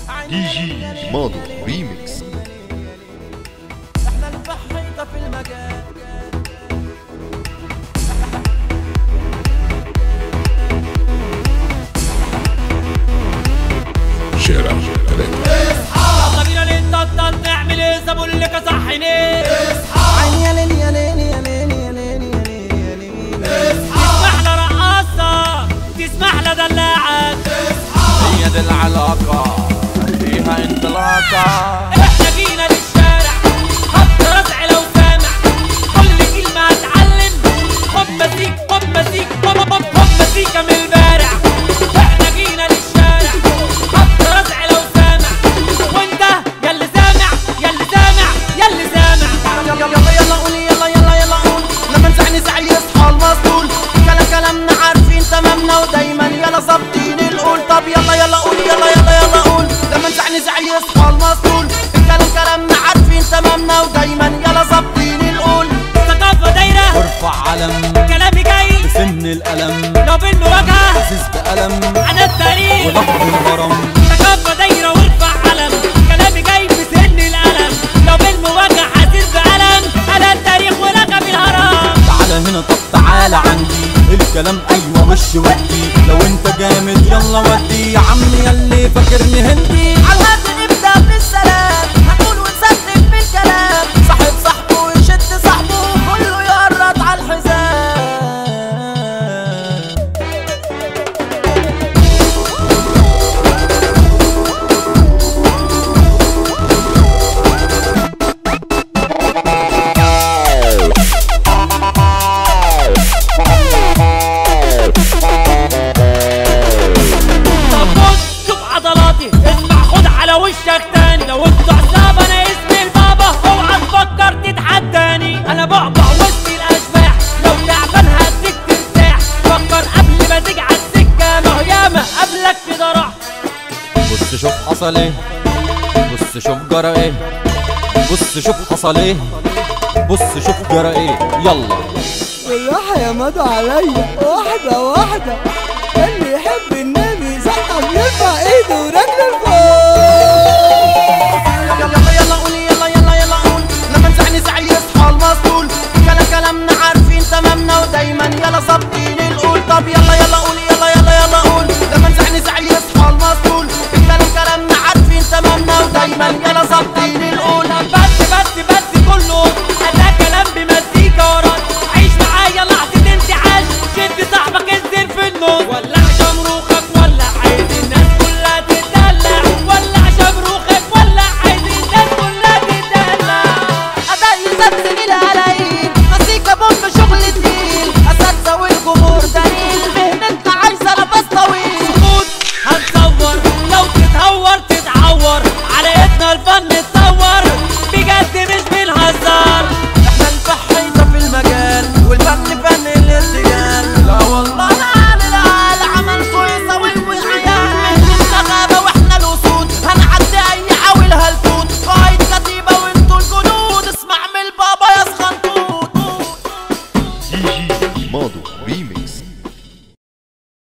دي جي ماضو ريميكس احنا الفحيطة في المجال شارع ثلاثة يلا بينا نتنطط نعمل ايه سابوا اللي كصحينيه عيني يا ليل يا ليل يا ليل يا ليل يا ليل يا ليل تسمح له رقاصة تسمح له دلاعة هي دي العلاقة فيها انطلاقة احنا جينا للشارع حط رزع لو سامع كل كلمة هتعلم خد مزيك خد مزيك خد خد خد مزيكا من البارع احنا جينا للشارع حط رزع لو سامع وانت ياللي سامع ياللي سامع ياللي سامع يلا يلا يلا قولي يلا يلا يلا قول لما نزعني زعل يصحى المسطول كلام كلامنا عارفين تمامنا ودايما يلا ظابطين القول طب يلا يلا قول يلا يلا يلا قول لما نزعني زعل يصحى المسطول الكلام كلامنا عارفين تمامنا ودايما يلا ظابطين القول ثقافة دايرة ارفع علم كلامي جاي سن الألم لو بالمواجهة حاسس بألم عن التاريخ ولحظ الغرام ثقافة دايرة وارفع علم كلامي جاي بسن الألم لو بالمواجهة حاسس بألم على التاريخ ولقب الهرم تعالى هنا طب تعالى عندي الكلام ايوه وش ودي لو انت جامد يلا ودي يا عم يلي فاكرني هندي عالهات نبدأ بالسلام هنقول ونسلم بالكلام صاحب صاحبه ويشد صاحبه كله يقرط على الحزام طب بص شوف عضلاتي اسمع خد على وشك تاني لو انت حساب انا اسمي البابا اوعى تفكر تتحداني انا بعبع وسط الاشباح لو تعبان هديك ترتاح فكر قبل ما تيجي على السكه ما هو ياما قبلك كده راح بص شوف حصل ايه بص شوف جرى ايه بص شوف حصل ايه بص شوف جرى ايه يلا بالراحة يا مدى عليا واحدة واحدة اللي يحب النبي يسقف يرفع ايده ورجله لفوق يلا يلا قولي يلا يلا يلا قول لما نزعني زعل يصحى المسطول كلام كلامنا عارفين تمامنا ودايما يلا ظابطين القول طب يلا